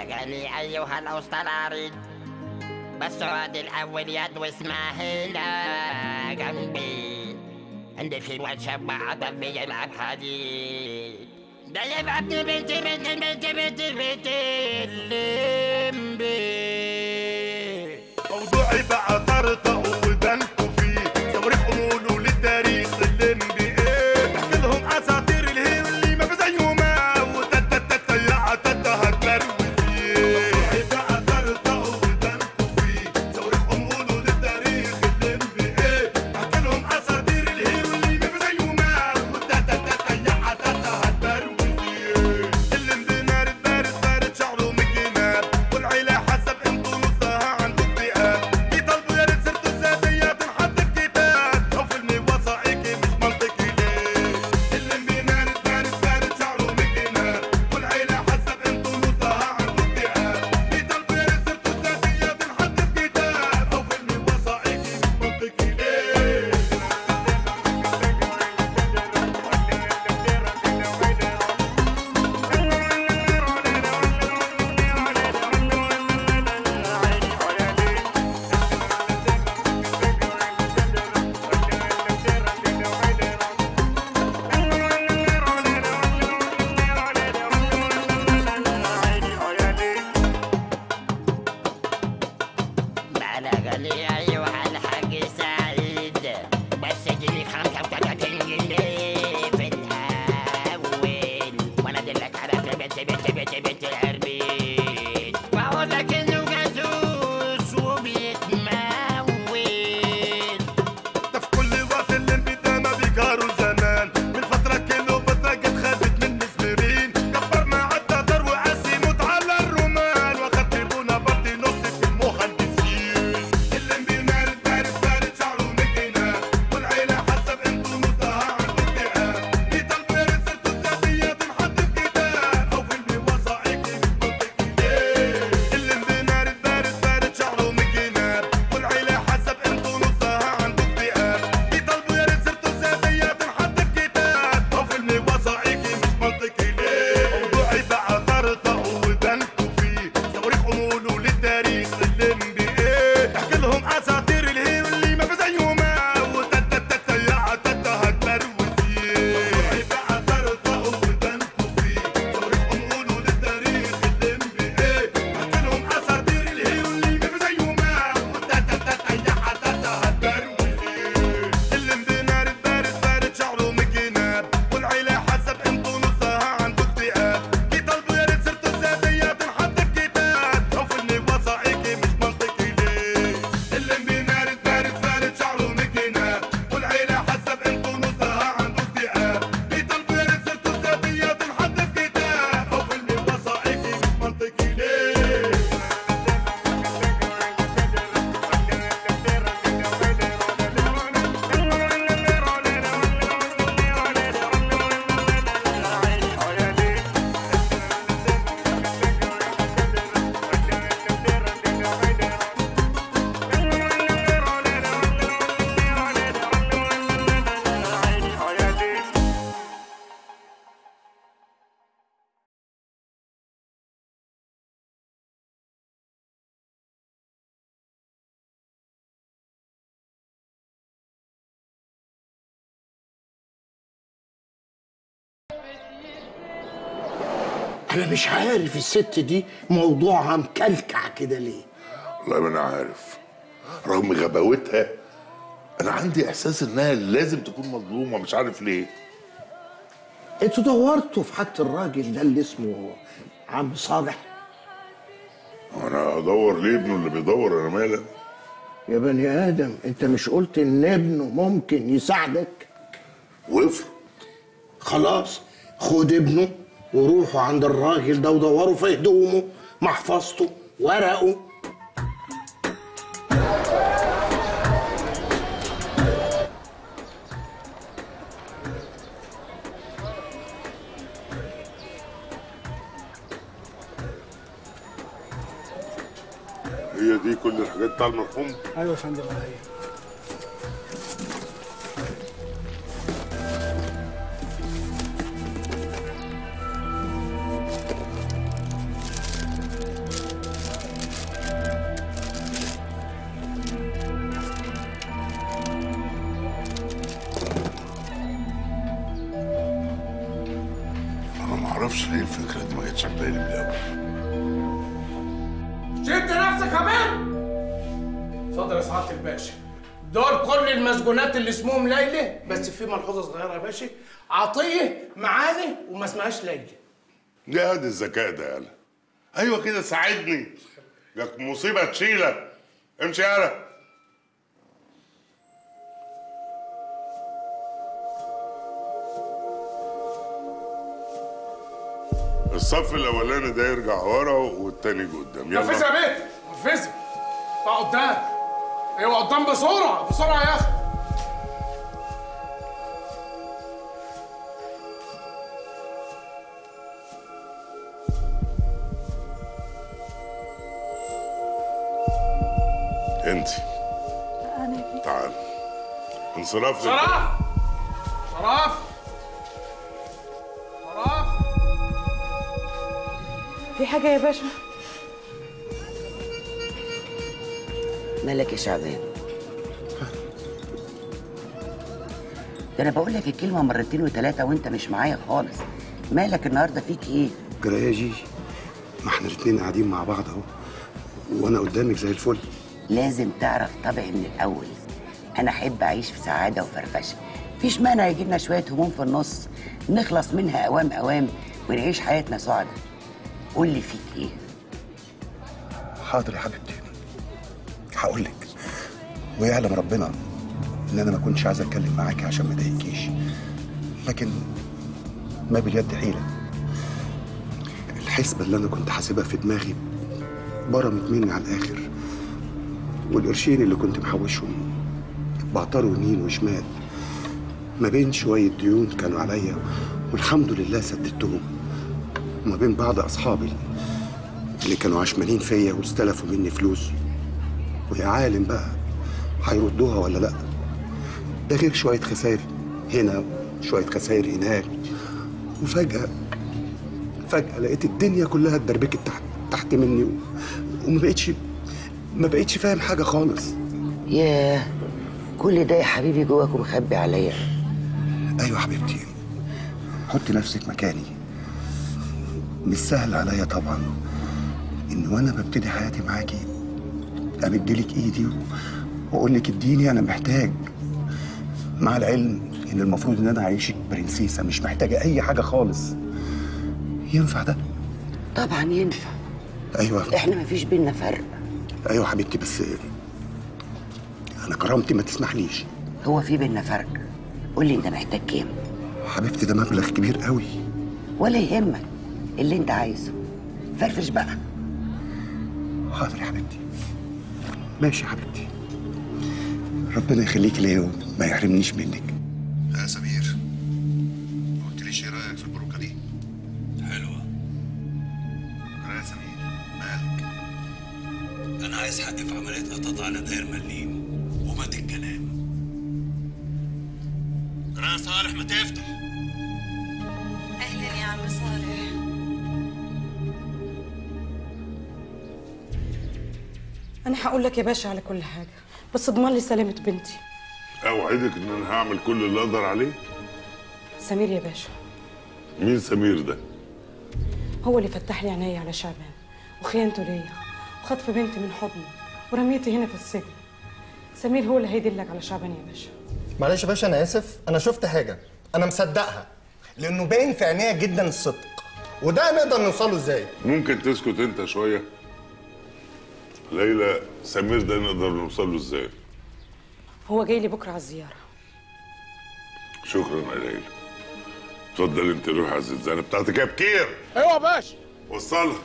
بلغني أيها الأستراري بالسعود الأول يد واسمع هنا جنبي عندي في واد شاب عضل بيلعب حديد ده يبقى ابن بنتي بنتي بنتي بنتي بنتي الليمبي موضوعي بقى طرطق ودانكوا فيه صواريخ قولوا للتاريخ الليمبي ايه بحكي لهم اساطير الهيرو اللي ما في زيهما وتتتت يا تتا هتبروي فيه موضوعي بقى طرطق ودانكوا فيه صواريخ قولوا للتاريخ الليمبي ايه بحكي لهم اساطير الهيرو اللي ما في زيهما وتتتت يا تتا هتبروي فيه الليمبي نارد بارد بارد شعره من الجناب والعيلة حسب انتو نصها عنده اكتئاب بيطالبوا يا ريت سيرته الذاتية تنحط في كتاب او فيلم وثائقي مش منطقي ليه الليمبي نارد بارد بارد شعره من الجناب والعيلة حسب انتو نصها عنده اكتئاب بيطالبوا يا ريت سيرته الذاتية تنحط في كتاب او فيلم وثائقي مش منطقي ليه بلغني أيها الحاج سعيد بس اديني 35 جنيه في الأول وأنا أدلك على بنت بنت بنت بنت الأربيد وأقول لك إنه جاسوس وبيتمول ده في كل وقت الليمبي ده ما بيجاروا زمان من فترة كيلو بطاقة خدت من مسمرين كبرنا عدى دار وقسمت على الرومان واخدت بونا بدي نص في المهندسين الليمبي مارد بارد بارد شعره مكينا والعيلة حسب انتو نصها عنده اكتئاب بيطلبوا يا ريت سيرته الذاتية تنحط في كتاب او فيلم وثائقي مش منطقي ليه الليمبي مارد بارد بارد شعره مكينا والعيلة حسب انتو نصها عنده اكتئاب بيطلبوا يا ريت سيرته الذاتية تنحط في كتاب او فيلم وثائقي مش منطقي ليه موضوعي بقى طرطق ودانكوا فيه صواريخ قولوا للتاريخ الليمبي ايه بحكي لهم اساطير الهيرو اللي ما في زيهما وتتتت يا تتا هتبروي فيه موضوعي بقى طرطق ودانكوا فيه صواريخ قولوا للتاريخ الليمبي ايه بحكي لهم اساطير الهيرو اللي ما في زيهما وتتتت يا تتا هتبروي فيه الليمبي نارد بارد بارد شعره من الجناب والعيلة حسب انتو نصها عنده اكتئاب بيطالبوا يا ريت سيرته الذاتية تنحط في كتاب او فيلم وثائقي مش منطقي ليه الليمبي نارد بارد بارد شعره من الجناب والعيلة حسب انتو نصها عنده اكتئاب بيطالبوا يا ريت سيرته الذاتية تنحط في كتاب او فيلم وثائقي مش منطقي ليه انا مش عارف الست دي موضوعها مكلكع كده ليه والله ما انا عارف رغم غباوتها انا عندي احساس انها لازم تكون مظلومه مش عارف ليه انتوا دورتوا في حاجه الراجل ده اللي اسمه عم صالح انا ادور ليه ابنه اللي بيدور انا مالي يا بني ادم انت مش قلت ان ابنه ممكن يساعدك وافرض خلاص خد ابنه وروحوا عند الراجل ده ودوروا في هدومه محفظته ورقه هي دي كل الحاجات بتاع المرحوم ايوه يا فندم هي ليه الفكره دي ما جاتش في بالي من الاول شد نفسك يا بنت اتفضل يا سعاده الباشا دول كل المسجونات اللي اسمهم ليلى بس في ملحوظه صغيره يا باشا عطيه معاني وما اسمهاش ليلى يا دي الذكاء ده يالا ايوه كده ساعدني جاك مصيبه تشيلك امشي يالا الصف الاولاني ده يرجع ورا والتاني يجي قدام نفذها يلا يا بنت نفذها بقى قدام ايوه قدام بسرعه بسرعه يا اخي انت تعال انصراف لل- شرف شرف شرف في حاجة يا باشا مالك يا شعبان ده انا بقول لك الكلمه مرتين وثلاثه وانت مش معايا خالص مالك النهارده فيك ايه جرى يا جيجي ما احنا الاتنين قاعدين مع بعض اهو وانا قدامك زي الفل لازم تعرف طبعي من الاول انا احب اعيش في سعاده وفرفشه مفيش مانع يجي لنا شويه هموم في النص نخلص منها اوام اوام ونعيش حياتنا سعدة قول لي فيك ايه حاضر يا حبيبتي هقول لك ويعلم ربنا ان انا ما كنتش عايز اتكلم معاكي عشان ما اضايقكيش لكن ما باليد حيله الحسبه اللي انا كنت حاسبها في دماغي برمت مني على الاخر والقرشين اللي كنت محوشهم بعطروا يمين وشمال ما بين شويه ديون كانوا عليا والحمد لله سددتهم وما بين بعض اصحابي اللي كانوا عشمانين فيا واستلفوا مني فلوس ويا عالم بقى هيردوها ولا لا ده غير شوية خسائر هنا شوية خسائر هناك وفجأة فجأة لقيت الدنيا كلها اتدربكت تحت تحت مني و... وما بقتش ما بقتش فاهم حاجة خالص ياه كل ده يا حبيبي جواك ومخبي عليا ايوه حبيبتي حطي نفسك مكاني مش سهل عليا طبعا ان وانا ببتدي حياتي معاكي امدلك ايدي واقول لك اديني انا محتاج مع العلم ان المفروض ان انا اعيشك برنسيسه مش محتاجه اي حاجه خالص ينفع ده طبعا ينفع ايوه احنا مفيش بينا فرق ايوه حبيبتي بس انا كرامتي ما تسمحليش هو في بينا فرق قول لي انت محتاج كام حبيبتي ده مبلغ كبير قوي ولا يهمك اللي انت عايزه فرفش بقى حاضر يا حبيبتي ماشي يا حبيبتي ربنا يخليك ليا وما يحرمنيش منك يا سمير ما قلتليش ايه رايك في البروكه دي حلوة يا سمير مالك أنا عايز حقي في عملية قطاط على داير مليم ومات الكلام يا صالح ما تفتح أهلا يا عم صالح أنا هقول لك يا باشا على كل حاجة بس اضمن لي سلامة بنتي اوعدك ان انا هعمل كل اللي اقدر عليه سمير يا باشا مين سمير ده هو اللي فتح لي عينيا على شعبان وخيانته ليا وخطف بنتي من حضني ورميتي هنا في السجن سمير هو اللي هيدلك على شعبان يا باشا معلش يا باشا انا اسف انا شفت حاجه انا مصدقها لانه باين في عينيها جدا الصدق وده نقدر نوصله ازاي ممكن تسكت انت شويه ليلى سمير ده نقدر نوصل له ازاي هو جاي لي بكره على الزياره شكرا يا ليلى اتفضل انت روح على الزنزانه بتاعتك يا بكير ايوه يا باشا وصلها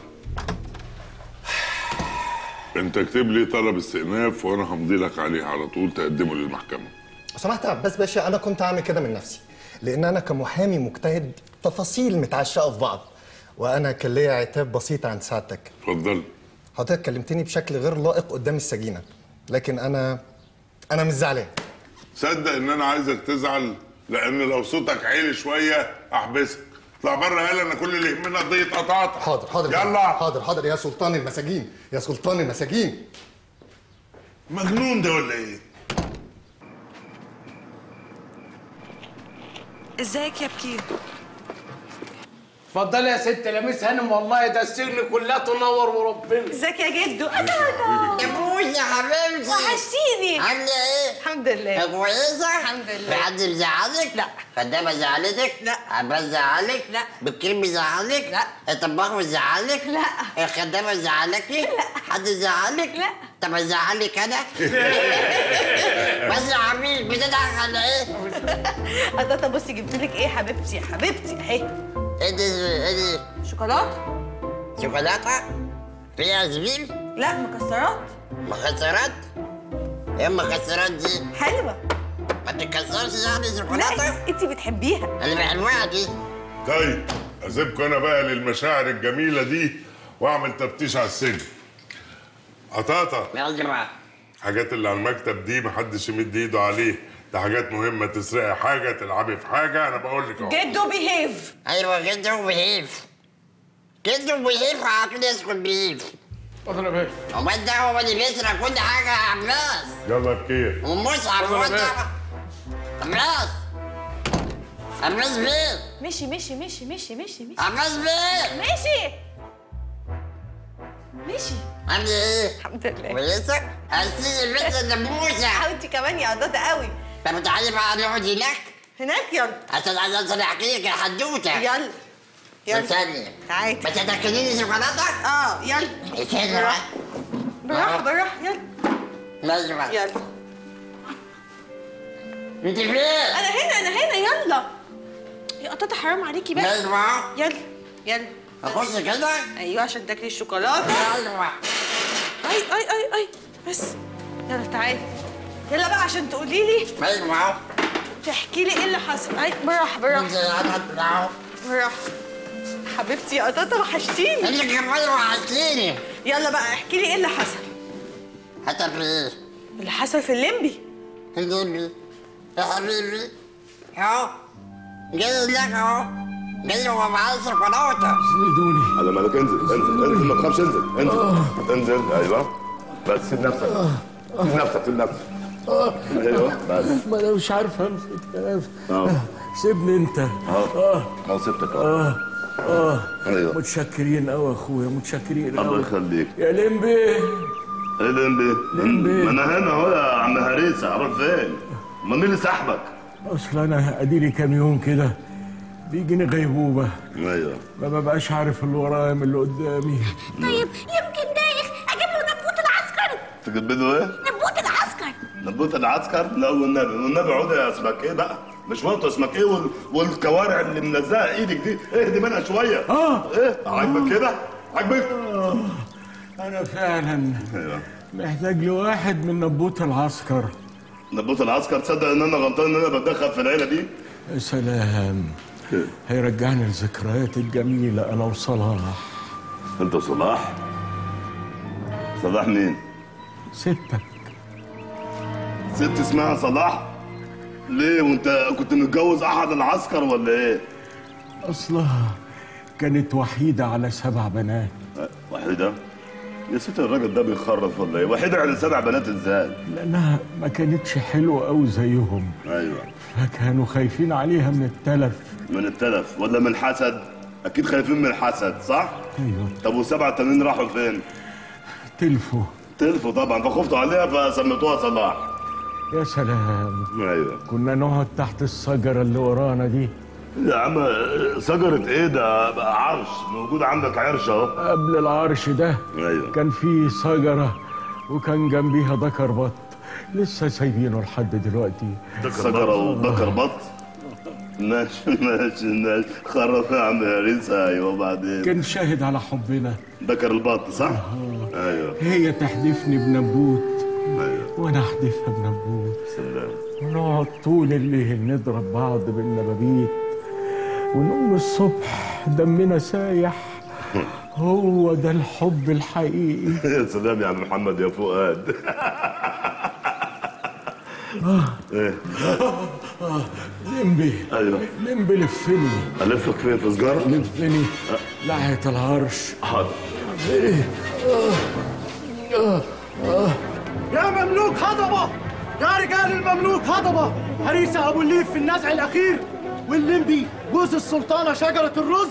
انت اكتب لي طلب استئناف وانا همضي لك عليه على طول تقدمه للمحكمه لو سمحت يا عباس باشا انا كنت عامل كده من نفسي لان انا كمحامي مجتهد تفاصيل متعشقه في بعض وانا كان ليا عتاب بسيط عند سعادتك اتفضل حضرتك كلمتني بشكل غير لائق قدام السجينه لكن انا انا مش زعلان صدق ان انا عايزك تزعل لان لو صوتك عالي شويه احبسك اطلع بره يالا انا كل اللي يهمنا قضيه قطعتك حاضر حاضر يلا حاضر حاضر يا سلطان المساجين يا سلطان المساجين مجنون ده ولا ايه ازيك يا بكير اتفضلي يا ست لميس هانم والله ده السجن كلها تنور وربنا ازيك يا جدو يا بوسي يا حبيبتي وحشتيني عاملة ايه؟ الحمد لله كويسة؟ الحمد لله. في حد مزعلك؟ لا. خدامة زعلتك؟ لا. عباس زعلك؟ لا. بالكريم زعلك؟ لا. الطباخ مزعلك؟ لا. الخدامة زعلكي؟ لا. حد زعلك؟ لا. طب ازعلك انا؟ بس يا حبيبي بتضحك على ايه؟ قطاطا بصي جبت لك ايه حبيبتي حبيبتي اهي ايه دي ايه دي؟ شوكولاته شوكولاتة؟ فيها زبيب؟ لا مكسرات مكسرات؟ ايه المكسرات دي؟ حلوه ما تتكسرش يعني شوكولاتة؟ لا انت بتحبيها اللي بحبها دي طيب اسيبكم انا بقى للمشاعر الجميله دي واعمل تفتيش على السجن قطاطا يلا بقى الحاجات اللي على المكتب دي محدش يمد ايده عليه ده حاجات مهمه تسرقي حاجه تلعبي في حاجه انا بقول لك اهو جدو بيهيف ايوه كده وبيهيف كده وبيهيف عقل يسكت بيهيف اتفضل يا باشا وما ده هو اللي بيسرق كل حاجه يا عباس يلا بكير ومصعب هو ده عباس عباس بيه مشي مشي مشي مشي مشي مشي عباس بيه مشي مشي عامل ايه؟ الحمد لله كويسه؟ هسيب البنت النبوسه حاولتي كمان يا قطاطا قوي طب تعالي بقى نقعد هناك هناك يلا عشان عايز أوصل احكي لك الحدوته يلا يلا استني تعالي بس هتاكليني شوكولاته؟ اه يلا استني بقى بالراحه بالراحه يلا ماشي بقى يلا انت فين؟ انا هنا انا هنا يلا يا قطاطا حرام عليكي بقى ماشي بقى يلا يلا اخش كده؟ ايوه عشان تاكلي الشوكولاته يلا بقى اي اي اي اي بس يلا تعالي يلا بقى عشان تقولي لي ماشي بقى تحكي لي ايه اللي حصل اي بالراحه بالراحه انت قاعده تلعب بالراحه حبيبتي يا قطاطا وحشتيني انت كمان وحشتيني يلا بقى احكي لي ايه اللي حصل حتى في ايه؟ اللي حصل في الليمبي حبيبي يا حبيبي اهو جاي لك اهو جاي وهو معاه شوكولاته على مالك انزل انزل انزل ما تخافش انزل انزل انزل ايوه بس سيب نفسك سيب نفسك سيب نفسك ايوه بس ما انا مش عارف امسك نفسي اه سيبني انت اه اه سبتك اه اه اه ايوه متشكرين قوي يا اخويا متشكرين الله قوي يخليك يا لمبي ايه لمبي؟ لمبي. ما انا هنا اهو يا عم هريسه اروح فين؟ ما مين اللي سحبك؟ اصل انا اديلي كام يوم كده بيجيني غيبوبه ايوه ما ببقاش عارف اللي ورايا من اللي قدامي طيب يمكن دايخ اجيب له نبوت العسكر تجيب له ايه؟ نبوت العسكر نبوت العسكر؟ لا والنبي والنبي عود يا اسمك ايه بقى؟ مش وانت اسمك ايه وال... والكوارع اللي ملزقه ايدك دي اهدي منها شويه اه ايه؟ عاجبك كده؟ عاجبك؟ انا فعلا ايوه محتاج لواحد من نبوت العسكر نبوت العسكر تصدق ان انا غلطان ان انا بتدخل في العيله دي؟ يا سلام هيرجعني لذكريات الجميلة أنا وصلاح انت صلاح؟ صلاح مين؟ ستك ست اسمها صلاح؟ ليه وانت كنت متجوز احد العسكر ولا ايه؟ أصلها كانت وحيدة على سبع بنات أه، وحيدة؟ يا ست الراجل ده بيخرف ولا ايه؟ وحيدة على سبع بنات ازاي؟ لأنها ما كانتش حلوة أوي زيهم ايوه فكانوا خايفين عليها من التلف من التلف ولا من حسد؟ اكيد خايفين من الحسد صح؟ أيوه طب والسبعة التانيين راحوا فين؟ تلفوا تلفوا طبعا فخفتوا عليها فسميتوها صلاح يا سلام ايوه كنا نقعد تحت الشجرة اللي ورانا دي يا عم شجرة ايه ده بقى عرش موجود عندك عرش اهو قبل العرش ده ايوه كان في شجرة وكان جنبيها ذكر بط لسه سايبينه لحد دلوقتي شجرة وذكر بط ماشي ماشي ماشي خرف يا عم يا ريسا ايوه وبعدين كان شاهد على حبنا ذكر البط صح؟ ايوه هي تحدفني بنبوت ايوه وانا احدفها بنبوت سلام ونقعد طول الليل نضرب بعض بالنبابيت ونقوم الصبح دمنا سايح هو ده الحب الحقيقي يا سلام يا عم محمد يا فؤاد ايه لمبي ايوه لمبي لفني الفك فين في سجارة؟ لفني ناحية العرش حاضر إيه؟ يا مملوك هضبة يا رجال المملوك هضبة هريسة أبو الليف في النزع الأخير واللمبي جوز السلطانة شجرة الرز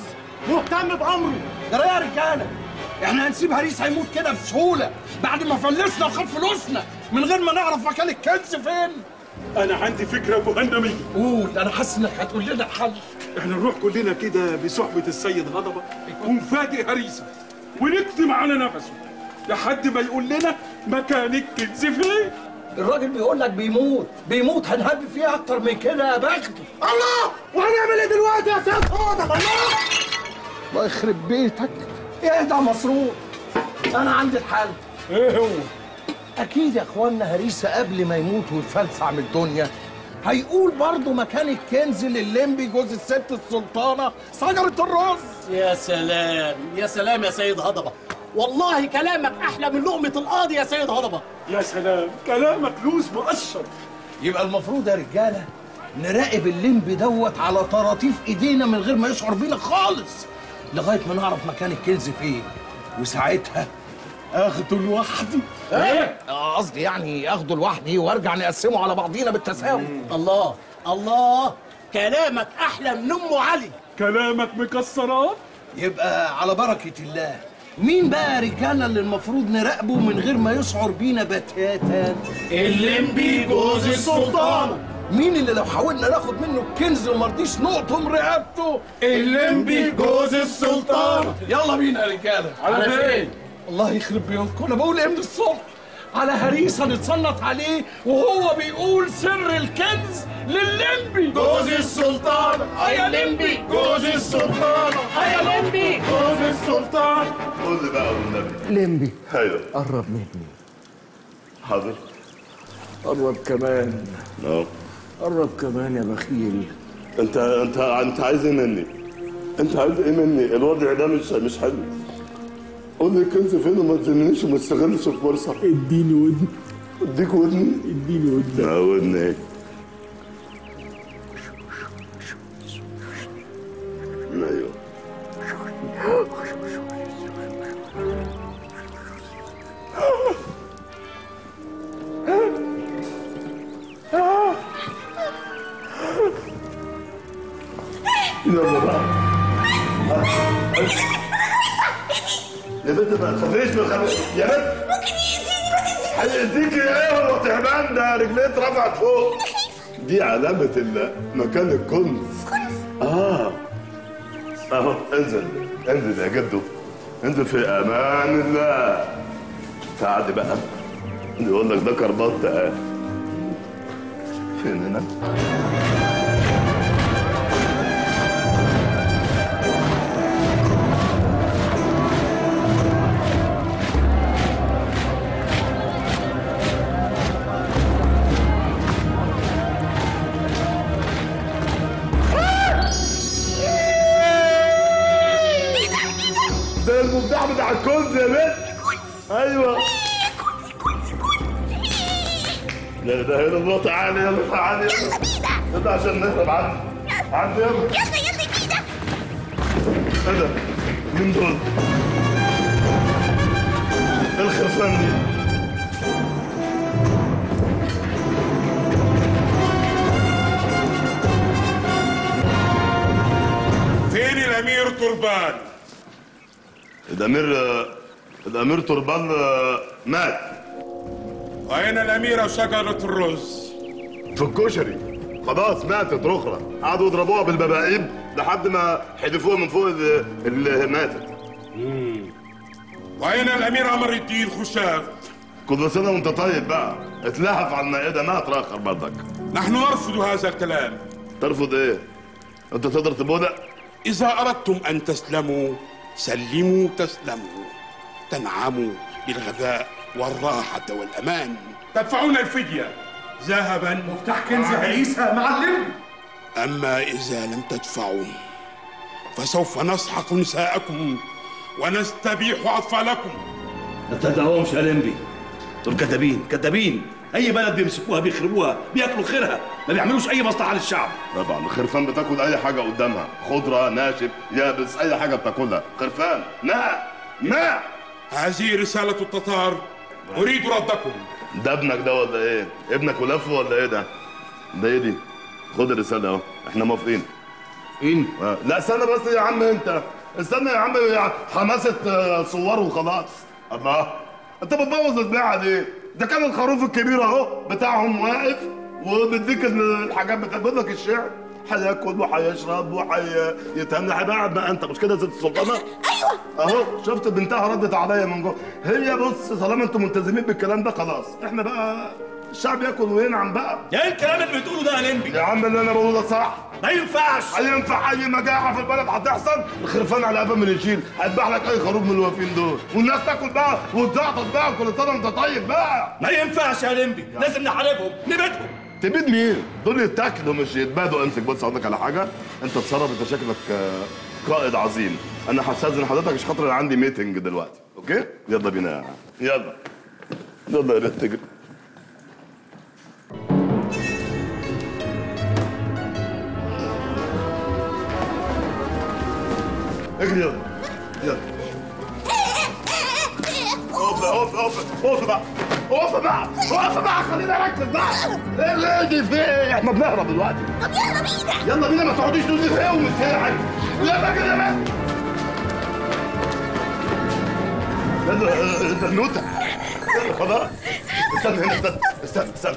مهتم بامره ده يا رجاله احنا هنسيب هريس هيموت كده بسهوله بعد ما فلسنا وخد فلوسنا من غير ما نعرف مكان الكنز فين انا عندي فكره مهندميه قول انا حاسس انك هتقول لنا الحل احنا نروح كلنا كده بصحبه السيد غضبه ونفاجئ هريسه ونكتم على نفسه لحد ما يقول لنا مكان الكنز فين الراجل بيقول لك بيموت بيموت هنهب فيه اكتر من كده يا بخت الله وهنعمل ايه دلوقتي يا سيد غضب الله الله يخرب بيتك ايه ده مسرور انا عندي الحل ايه هو اكيد يا اخوانا هريسه قبل ما يموت ويفلسع من الدنيا هيقول برضه مكان الكنز لللمبي جوز الست السلطانه شجره الرز يا سلام يا سلام يا سيد هضبة والله كلامك أحلى من لقمة القاضي يا سيد هضبة يا سلام كلامك لوز مقشر يبقى المفروض يا رجاله نراقب اللمبي دوت على طراطيف ايدينا من غير ما يشعر بينا خالص لغايه ما نعرف مكان الكنز فين وساعتها اخده لوحدي إيه؟ آه، قصدي يعني اخده لوحدي وارجع نقسمه على بعضينا بالتساوي الله الله كلامك أحلى من أم علي كلامك مكسرات يبقى على بركه الله مين بقى يا رجاله اللي المفروض نراقبه من غير ما يشعر بينا بتاتا اللمبي جوز السلطانة مين اللي لو حاولنا ناخد منه الكنز ومرضيش نقطم رقبته اللمبي جوز السلطانة يلا بينا يا رجاله على فين؟ الله يخرب بيوتكم انا بقول ايه من الصبح على هريسه نتسلط عليه وهو بيقول سر الكنز لللمبي جوز السلطانة يا اللمبي جوز السلطانة يا لمبي جوز السلطانة قول لي بقى والنبي لمبي ايوه قرب مني حاضر قرب كمان اه قرب كمان يا بخيل انت انت انت عايز ايه مني؟ انت عايز ايه مني؟ الوضع ده مش مش حلو قول لي الكنز فين وما تزننيش وما تستغلش الفرصه اديني ودن اديك ودني اديني ودن اه ودني ايه؟ ايوه يلا بقى يا بنت ما تخافيش ما تخافيش يا بنت ممكن يأذيني ما تأذيني هيديك ايه هو تعبان ده رجليه اترفعت فوق دي علامة ال- مكان الكنز اه اهو انزل انزل يا جدو انزل في امان الله تعالي بقى يقول لك ده كربات اهي فين هنا؟ ده المفتاح بتاع الكنز يا بنت ايوه لا ده هنا الله تعالى يلا تعالى يلا يلا عشان نهرب عنه عنه يلا يلا يلا كده ايه ده؟ مين دول؟ ايه الخرفان دي؟ فين الامير تربان الامير الامير تربان مات واين الاميره شجره الرز في الكشري خلاص ماتت رخرة قعدوا يضربوها بالببائب لحد ما حدفوها من فوق ال- اللي ماتت واين الامير قمر الدين خشاف كل سنة وانت طيب بقى اتلهف على المائدة ما هترخر برضك نحن نرفض هذا الكلام ترفض ايه؟ انت تقدر تبودع؟ اذا اردتم ان تسلموا سلموا تسلموا تنعموا بالغذاء والراحه والامان تدفعون الفديه ذهبا مفتاح كنز هريسه مع اللمبي أما إذا لم تدفعوا فسوف نسحق نساءكم ونستبيح أطفالكم ما تصدقهمش يا لمبي دول كدابين كدابين اي بلد بيمسكوها بيخربوها بياكلوا خيرها ما بيعملوش اي مصلحه للشعب طبعا الخرفان بتاكل اي حاجة قدامها خضرة ناشف يابس اي حاجة بتاكلها خرفان نعم نعم هذه رسالة التتار أريد ردكم ده ابنك ده ولا ايه؟ ابنك ولفه ولا ايه ده؟ ده ايه دي؟ خد الرسالة اهو احنا موافقين فين؟ آه. لا استنى بس يا عم انت استنى يا عم حماسه آه، صور وخلاص الله انت بتبوظ البيعه ليه ده كان الخروف الكبير اهو بتاعهم واقف وبيديك الحاجات بتقول لك الشعر هياكل وهيشرب وهيتهنى هيبقى قاعد بقى انت مش كده يا ست السلطانه؟ ايوه اهو شفت بنتها ردت عليا من جوه هي بص طالما انتم ملتزمين بالكلام ده خلاص احنا بقى الشعب ياكل وينعم بقى ايه الكلام اللي بتقوله ده يا لمبي يا عم اللي انا بقوله ده صح ما ينفعش هينفع اي مجاعه في البلد هتحصل الخرفان على قفا من يشيل هيذبح لك اي خروف من الواقفين دول والناس تاكل بقى وتزعطط بقى كل سنه وانت طيب بقى ما ينفعش يا لمبي لازم نحاربهم نبيدهم تبيد مين؟ دول يتاكلوا مش يتبادوا امسك بص اقول لك على حاجه انت تصرف انت شكلك آه، قائد عظيم انا هستاذن حضرتك عشان خاطر انا عندي ميتنج دلوقتي اوكي؟ يلا بينا يلا يلا يا ريت تجري اجري يلا يلا اقف اقف اقف اقف بقى اقف بقى اقف بقى خلينا نركز بقى ايه اللي دي في ايه احنا بنهرب دلوقتي طب يلا بينا يلا بينا ما تقعديش تقولي ايه ومساعد يلا كده بقى يلا زنوته يلا خلاص استنى هنا استنى استنى استنى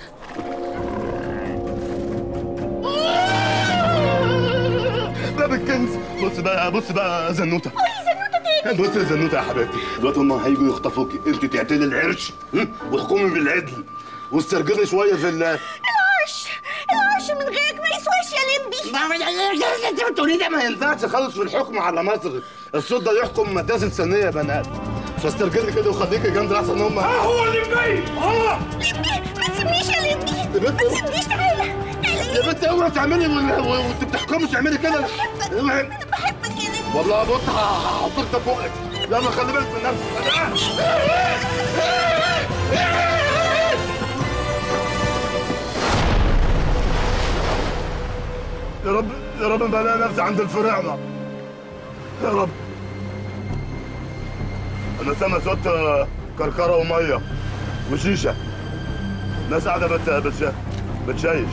باب الكنز بص بقى بص بقى يا زنوته بص يا زنوته يا حبيبتي دلوقتي هم هيجوا يخطفوكي انت تعتلي العرش هم؟ واحكمي بالعدل واسترجلي شويه في ال العرش العرش من غيرك ما يسواش يا لمبي انت بتقولي ده ما ينفعش خالص في الحكم على مصر الصوت ده يحكم مدرسه ثانيه يا بنات مش هسترجلي كده وخليكي جنب احسن هم ها هو اللي جاي اه لمبي ما تسيبنيش يا لمبي يا بنت ما تسيبنيش تعالى يا بنت اوعي تعملي وال- وانت بتحكمي تعملي كده اوعي بحبك يا لمبي والله بص هحطك ده فوقك يلا خلي بالك من نفسك يا رب يا رب ما الاقي نفسي عند الفراعنه يا رب انا سامع صوت آه، كركره وميه وشيشه ناس قاعده بت بتش بتشيش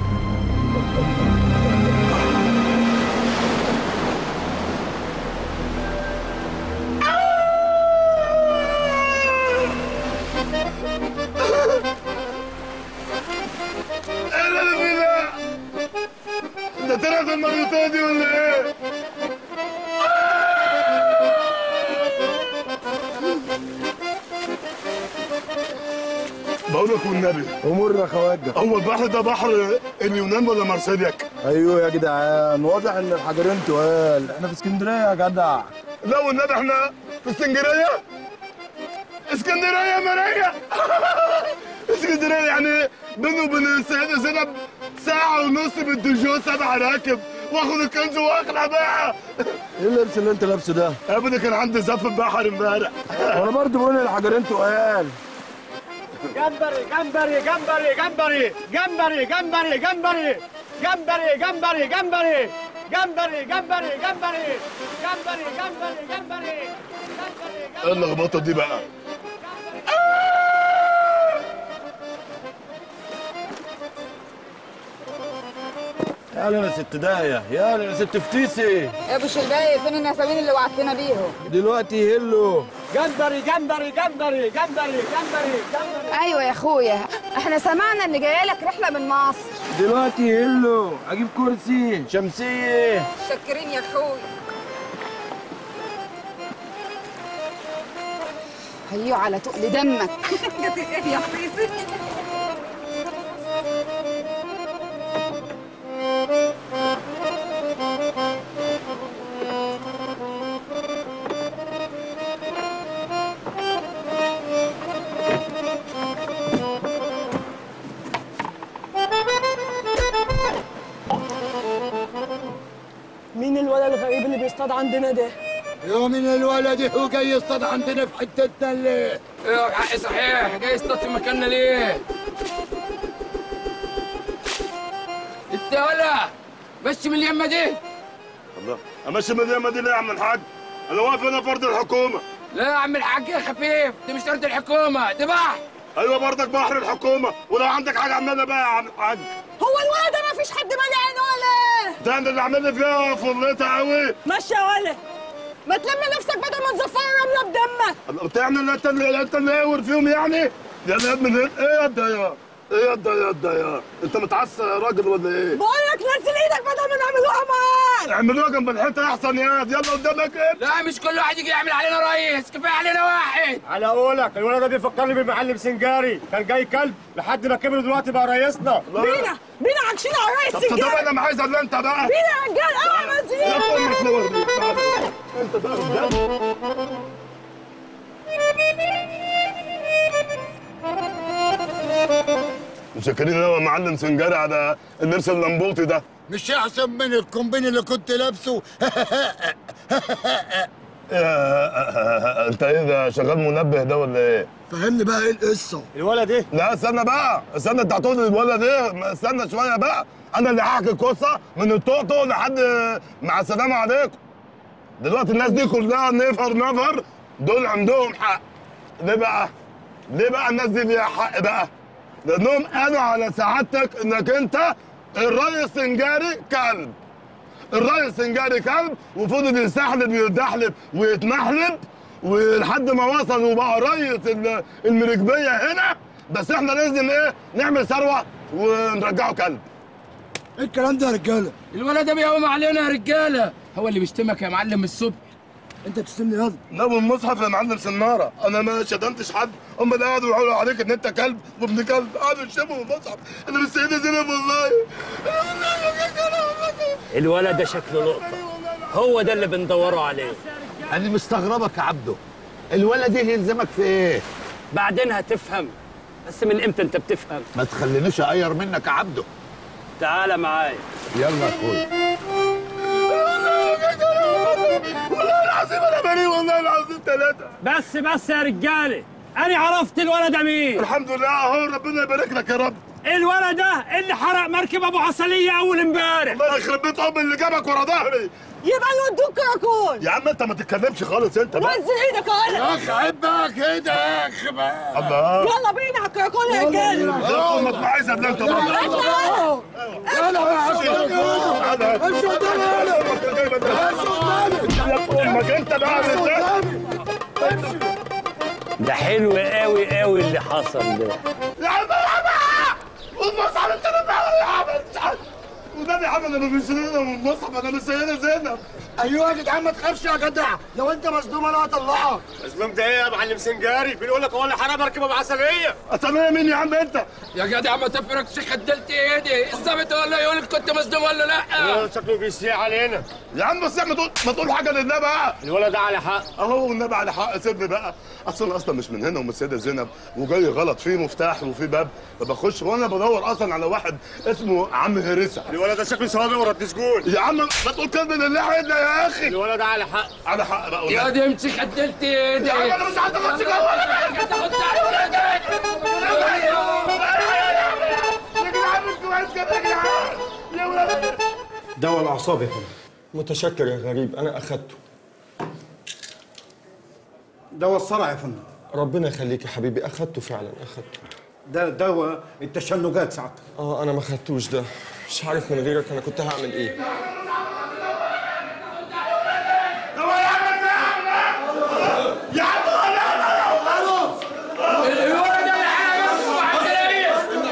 ايه اللي فيه ده؟ ده طلعت المريوطه دي ولا ايه؟ بقول لك والنبي امور يا خواجه هو البحر ده بحر اليونان ولا مرسيلياك؟ ايوه يا جدعان واضح ان الحجرين تقال احنا في اسكندريه يا جدع لا والنبي احنا في اسكندريه اسكندريه ماريا اسكندريه يعني بيني وبين السيده زينب ساعه ونص بالدجو سبع راكب واخد الكنز واخلع بقى ايه اللبس اللي انت لابسه ده؟ يا ابني كان عندي زف البحر امبارح وانا برضه بقول الحجرين تقال جمبري جمبري جمبري جمبري جمبري جمبري جمبري جمبري جمبري جمبري جمبري جمبري جمبري جمبري جمبري جمبري ايه اللخبطه دي بقى يا يا ست داهيه يا يا ست فتيسي يا ابو شلباي فين النساوين اللي وعدتنا بيهم دلوقتي يهلوا جمبري جمبري جمبري جمبري جمبري جمبري ايوه يا اخويا احنا سمعنا ان جايه لك رحله من مصر دلوقتي يهلوا اجيب كرسي شمسيه شكرين يا اخويا هيو على تقل دمك يا حفيظي مين الولد الغريب اللي بيصطاد عندنا ده؟ يا من الولد هو جاي يصطاد عندنا في حتتنا ليه؟ ايه حقي صحيح جاي يصطاد في مكاننا ليه؟ انت ولا مشي من اليمه دي الله امشي من اليمه دي ليه يا عم الحاج؟ انا واقف هنا فرد الحكومه لا يا عم الحاج يا خفيف دي مش ارض الحكومه دي بحر ايوه برضك بحر الحكومه ولو عندك حاجه اعملها بقى يا عم الحاج هو الولد ده ما مفيش حد مالي عينه ولا ايه؟ ده انت اللي عامل لي فيها فرلتها قوي ماشي يا ولا ما تلم نفسك بدل ما تزفر الرمله بدمك بتعمل انت اللي انت اللي قاور فيهم يعني يا ده من ايه يا ده يا ايه يا ده يا ده يا انت متعصب يا راجل ولا ايه؟ بقول لك نزل ايدك بدل ما نعملوها معاك اعملوها جنب الحيطه احسن يا يلا قدامك ايه؟ لا مش كل واحد يجي يعمل علينا ريس كفايه علينا واحد على قولك الولد ده بيفكرني بمعلم سنجاري كان جاي كلب لحد ما كبر دلوقتي بقى رئيسنا بينا بينا عكشين على الرئيس طب طب سجاد انا ما عايز الا انت بقى بينا يا رجال اوعى نزل يا امك ايدك نور بيك تعالى. انت بقى قدام. مشكرين انا يا معلم سنجاري على اللبس اللمبوطي ده مش احسن من الكومبين اللي كنت لابسه يا- انت ايه ده شغال منبه ده ولا ايه؟ فهمني بقى ايه القصه الولد ايه؟ لا استنى بقى استنى انت هتقول لي الولد ايه؟ ما استنى شويه بقى انا اللي هحكي القصه من الطوطو لحد مع السلامه عليكم دلوقتي الناس دي كلها نفر نفر دول عندهم حق ليه بقى؟ ليه بقى الناس دي ليها حق بقى؟ لانهم قالوا على سعادتك انك انت الريس سنجاري كلب الريس سنجاري كلب وفضل يستحلب ويتدحلب ويتمحلب ولحد ما وصل وبقى ريس ال- المركبيه هنا بس احنا لازم ايه نعمل ثروه ونرجعه كلب ايه الكلام ده يا رجاله الولد ده بيقوم علينا يا رجاله هو اللي بيشتمك يا معلم الصبح انت بتشتمني ياض لا والمصحف يا معلم سناره انا ما شتمتش حد هم اللي قعدوا يقولوا عليك ان انت كلب وابن كلب قعدوا يشتموا المصحف انا مش سيدة زينب والله الولد ده شكله لقطة هو ده اللي بندوروا عليه انا مستغربك يا عبده الولد ايه يلزمك في ايه بعدين هتفهم بس من امتى انت بتفهم ما تخلينيش اغير منك يا عبده تعالى معايا يلا يا اخويا والله العظيم انا بريء والله العظيم ثلاثه بس بس يا رجالة أنا عرفت الولد ده مين الحمد لله اهو ربنا يبارك لك يا رب الولد ده اللي حرق مركب أبو عسلية أول امبارح الله يخرب بيت ام اللي جابك ورا ظهري يبقى نودوك كراكون يا عم انت ما تتكلمش خالص انت بقى نزل ايدك يا يا ولد اخي عيب بقى كده يا اخي بقى الله يلا بينا على الكراكون يا رجاله يا امك ما عايز قبل انت بقى اطلع يلا يا عبده امشي قدامي يلا يا امك انت بقى ده حلو قوي قوي اللي حصل ده يا عم يا عم والمصحف انت اللي بتعمل يا عم وده يا عم انا مش سيدنا من المصحف انا مش سيدنا زينب ايوه يا جدعان ما تخافش يا جدع لو انت مصدوم انا هطلعك مظلوم ده ايه يا معلم سنجاري بيقول لك هو اللي حرق مركب ابو عسليه اصل مين يا عم انت يا جدع ما تفرقش خدلت ايدي الظابط ولا يقول لك كنت مصدوم ولا لا شكله بيسيء علينا يا عم بس ما تقول ما تقول حاجه لله بقى الولد ده على حق اهو والنبي على حق سيبني بقى اصل انا اصلا مش من هنا ومن السيده زينب وجاي غلط في مفتاح وفي باب بخش وانا بدور اصلا على واحد اسمه عم هرسه الولد ده شكله سوابق ورد سجون يا عم ما تقول كلمه لله عدنا يا اخي الولد ده على حق على حق بقى يا دي امشي خدلت ايدي يا عم انا مش عايز اخش جوه دواء الاعصاب يا فندم متشكر يا غريب انا اخدته دواء الصرع يا فندم ربنا يخليك يا حبيبي اخدته فعلا اخدته ده دواء التشنجات ساعتها اه انا ما خدتوش ده مش عارف من غيرك انا كنت هعمل ايه يا عم الولد ده اللي حرق مركب ابو عسلية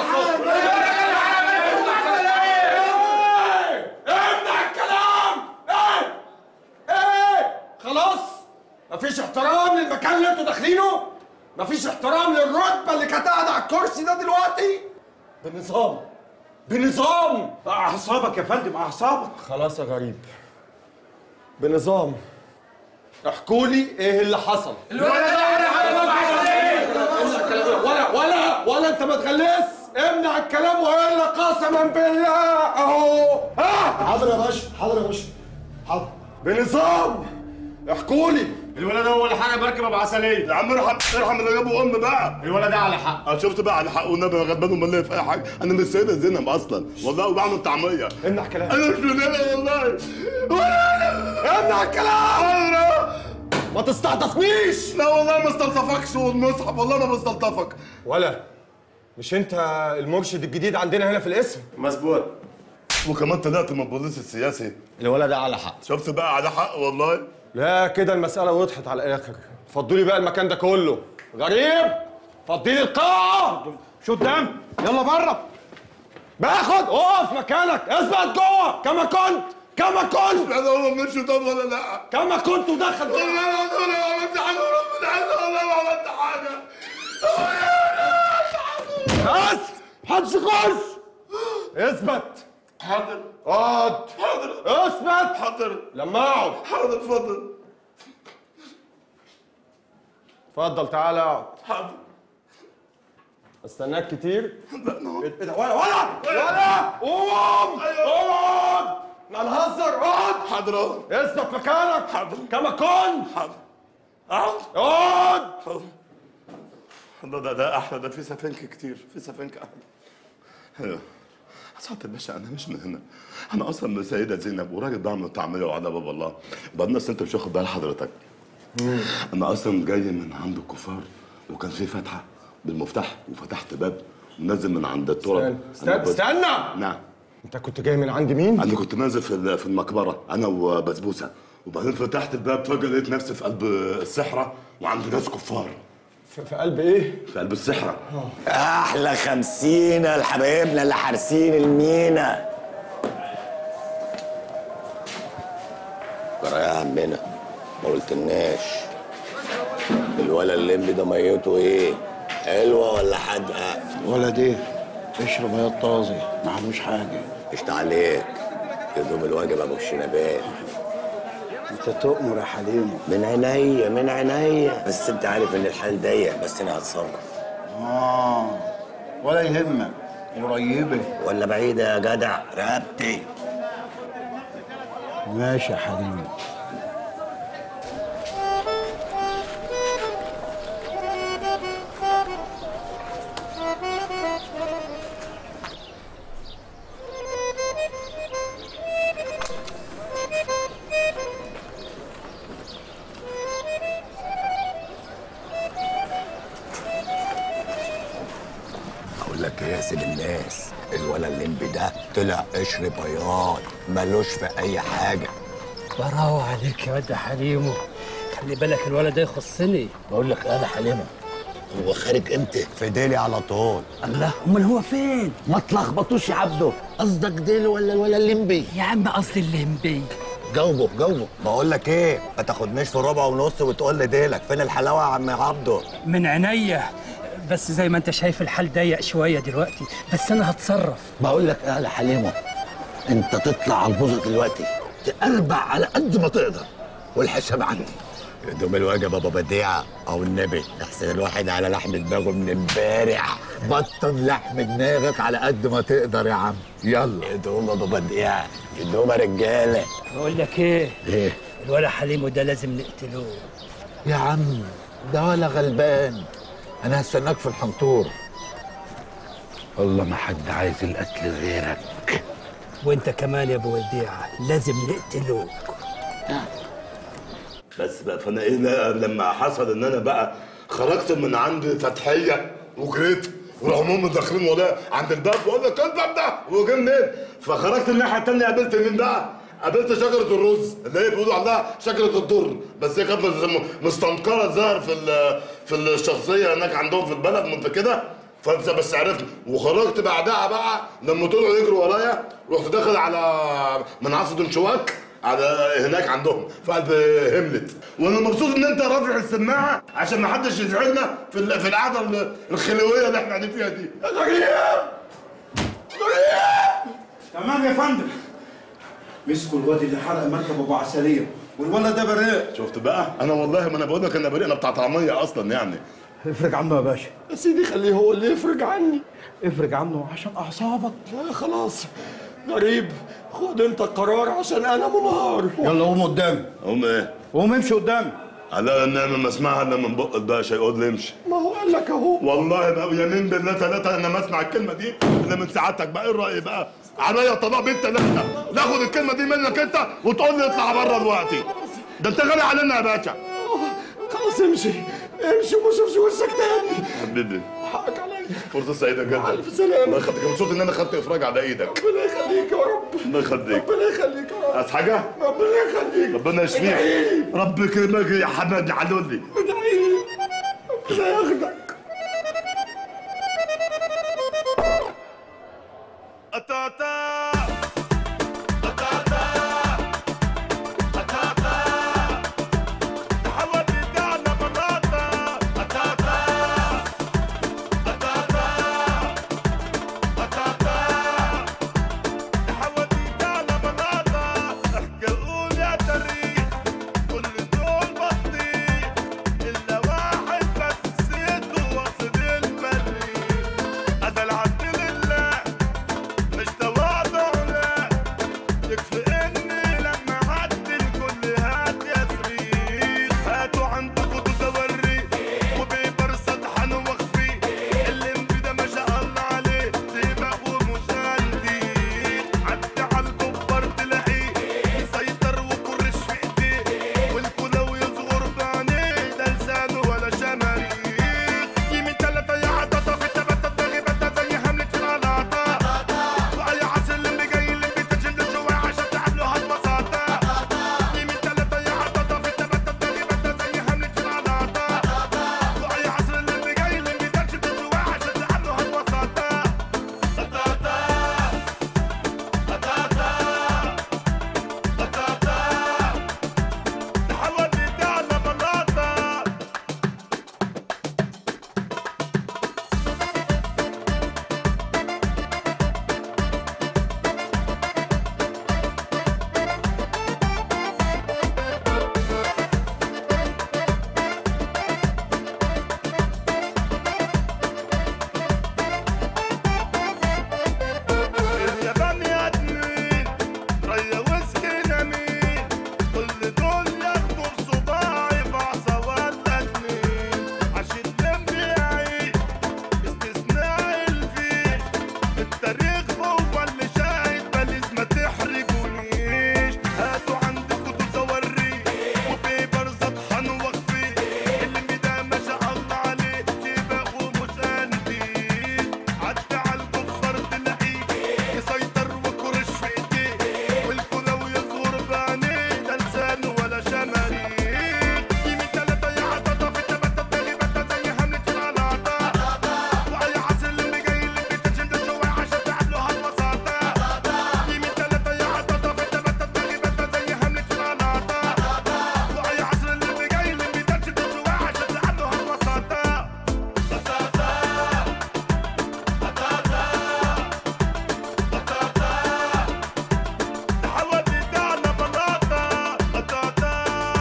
امنع الكلام ايه ايه خلاص مفيش احترام للمكان اللي انتوا داخلينه مفيش احترام للرتبه اللي كانت قاعده على الكرسي ده دلوقتي بنظام بنظام اعصابك يا فندم اعصابك خلاص يا غريب بنظام احكوا لي ايه اللي حصل الولد ده اللي حرق ابو عسلية ولا ولا ولا انت ما تغلس امنع الكلام والا قسما بالله اهو ها حاضر يا باشا حاضر يا باشا حاضر بنظام احكوا لي الولد ده هو اللي حرق مركب ابو عسليه يا عم ارحم ارحم اللي جابه ام بقى الولد ده على حق انا شفت بقى على حق والنبي انا غلبان امال ليه في اي حاجه انا مش سيدة زينب اصلا والله وبعمل طعميه امنع كلام انا مش من هنا والله امنع الكلام ما تستعطفنيش لا والله ما استلطفكش والمصحف والله ما بستلطفك ولا مش انت المرشد الجديد عندنا هنا في الاسم مظبوط وكمان طلعت من البوليس السياسي الولد ده على حق شفت بقى على حق والله لا كده المسألة وضحت على الآخر فضوا لي بقى المكان ده كله غريب فضي لي القاعة شو قدام يلا بره باخد اقف مكانك اثبت جوه كما كنت كما كنت انا هو مش طب ولا لا كما كنت ودخل والله العظيم انا ما عملت حاجه وربنا عز والله ما عملت حاجه بس محدش يخش اثبت حاضر اقعد حاضر اثبت حاضر لما اقعد حاضر اتفضل اتفضل تعالى اقعد حاضر استناك كتير لا نو ايه ده ولا ولا ولا قوم اقعد هنهزر اقعد حاضر اهو اثبت مكانك حاضر كما كنت حاضر اقعد اقعد حاضر ده ده ده احلى ده في سفنك كتير في سفنك احلى ايوه سعادة الباشا انا مش من هنا انا اصلا من السيده زينب وراجل بعمل طعميه وعلى باب الله بعدين أصل انت مش واخد بال حضرتك انا اصلا جاي من عند الكفار وكان في فتحه بالمفتاح وفتحت باب ونازل من عند التراب استنى أنا استنى, بس- استنى. نعم انت كنت جاي من عند مين؟ انا كنت نازل في ال- في المقبره انا وبسبوسه وبعدين فتحت الباب فجاه لقيت نفسي في قلب الصحراء وعند ناس كفار في, في قلب ايه؟ في قلب الصحراء احلى خمسينة لحبايبنا اللي حارسين المينا جرى يا عمنا ما قلتلناش الولا الليمبي ده ميته ايه حلوه ولا حادقه ولد ايه؟ اشرب يا طازي ما عملوش حاجه قشطة عليك يدوم الواجب ابو الشنبات انت تؤمر يا حليم من عينيا من عينيا بس انت عارف ان الحال ضيق بس انا هتصرف اه ولا يهمك قريبه ولا بعيده يا جدع رقبتي ماشي يا حليم اقول لك ايه يا سيد الناس الولا الليمبي ده طلع قشر بياض ملوش في اي حاجه براو عليك يا واد يا حليمو خلي بالك الولد ده يخصني بقول لك انا حليمه هو خارج امتى في ديلي على طول الله امال هو فين ما تلخبطوش يا عبده قصدك ديلي ولا الولا الليمبي يا عم قصدي الليمبي جاوبه جاوبه بقول لك ايه ما تاخدنيش في ربع ونص وتقول لي ديلك فين الحلاوه يا عم عبده من عينيا بس زي ما انت شايف الحال ضيق شويه دلوقتي بس انا هتصرف بقول لك ايه يا حليمه انت تطلع على البوظه دلوقتي تقربع على قد ما تقدر والحساب عندي يدوم الواجب ابو بديعه او النبي احسن الواحد على لحم دماغه من امبارح بطل لحم دماغك على قد ما تقدر يا عم يلا يدوم ابو بديعه يدوم يا رجاله بقول لك ايه ايه الولا حليمو ده لازم نقتلوه يا عم ده ولا غلبان انا هستناك في الحنطور والله ما حد عايز القتل غيرك وانت كمان يا ابو وديعه لازم نقتلوك بس بقى فانا ايه بقى لما حصل ان انا بقى خرجت من عند فتحيه وجريت والعموم داخلين ورايا عند الباب بقول لك إيه الباب ده وجه منين فخرجت الناحيه الثانيه قابلت مين بقى؟ قابلت شجره الرز اللي هي بيقولوا عليها شجره الضر بس هي كانت مس- مستنكره ظاهر في ال- في الشخصيه هناك عندهم في البلد من كده فانت بس عرفت وخرجت بعدها بقى لما طلعوا يجروا ورايا رحت داخل على منعصة دنشواك على هناك عندهم في قلب هملت وانا مبسوط ان انت رافع السماعه عشان ما حدش يزعجنا في ال- في القعده ال- الخلويه اللي احنا قاعدين فيها دي يا غريب تمام يا فندم مسكوا الواد اللي حرق مركب ابو عسليه والولد ده بريء شفت بقى انا والله ما انا بقول لك انا بريء انا بتاع طعميه اصلا يعني افرج عنه يا باشا يا سيدي خليه هو اللي يفرج عني افرج عنه عشان اعصابك لا خلاص غريب خد انت القرار عشان انا منهار يلا قوم قدامي قوم ايه؟ قوم امشي قدامي على ان انا ما اسمعها الا من بق الباشا يقول لي امشي ما هو قال لك اهو والله بقى يمين بالله ثلاثة انا ما اسمع الكلمة دي الا من سعادتك بقى ايه الرأي بقى؟ عليا طلاق بنت ثلاثة ناخد الكلمة دي منك انت وتقول لي اطلع بره دلوقتي ده انت غالي علينا يا باشا خلاص امشي امشي وما اشوفش وشك تاني حبيبي حقك عليا فرصه سعيده جدا الف سلامه الله يخليك مبسوط ان انا خدت افراج على ايدك ربنا يخليك يا رب الله يخليك ربنا يخليك يا رب عايز حاجه ربنا يخليك ربنا يشفيك ادعيلي. رب يكرمك يا حماد علولي ادعيلي ربنا ياخدك إلا واحد بس سيده واصل المريخ هذا العبد لله مش تواضع لا يكفي اني لما عدي الكل هات يا صريخ هاتوا عندكم توري وبيبر سطحن واخفي اللي ده ما شاء الله عليه سيبق ومساندي عدي على الكفار تلاقيه يسيطر وكرش في ايديه والكل لو يصغر بعينيه ده لسانه ولا شماريخ يمين تلاتة يا عطاطا في التبتة تغيبتها زي حملة الغلاطة وأي عسل اللي جاي اللي بتجلد شوية عشان تعملوا هالبساطة يمين تلاتة يا عطاطا في التبتة تغيبتها زي حملة الغلاطة وأي عسل اللي جاي اللي بتجلد شوية عشان تعملوا هالبساطة بطاطا بطاطا بطاطا تحول ايدي على بلاطة يا بني ادمين ريا وسكينة مين كل دول ياخدوا بصباعي في عصا ولا اتنين عشان جنبي عيد استثناء الفيل التاريخ هو اللي شاهد بليز ما تحرجونيش هاتوا عندكم تصوري وبيبر سطحن واخفي اللي ده ما شاء الله عليه سيبق ومساندين عدى على الكفار تلاقيه يسيطر وكرش في ايديه والكل لو يصغر بعينيه ده لسانه ولا شماريخ يمين تلاتة يا عطاطا في التبتة تغيبتها زي حملة الغلاطة وأي عسل اللي جاي اللي بتجلد شوية عشان تعملوا هالبساطة يمين تلاتة يا عطاطا في التبتة تغيبتها زي حملة الغلاطة وأي عسل اللي جاي اللي بتجلد شوية عشان تعملوا هالبساطة تحول ايدي على بلاطة بطاطا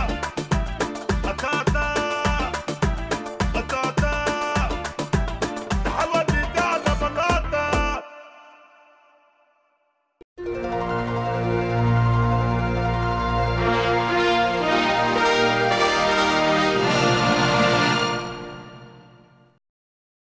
بطاطا بطاطا تحول ايدي على بلاطة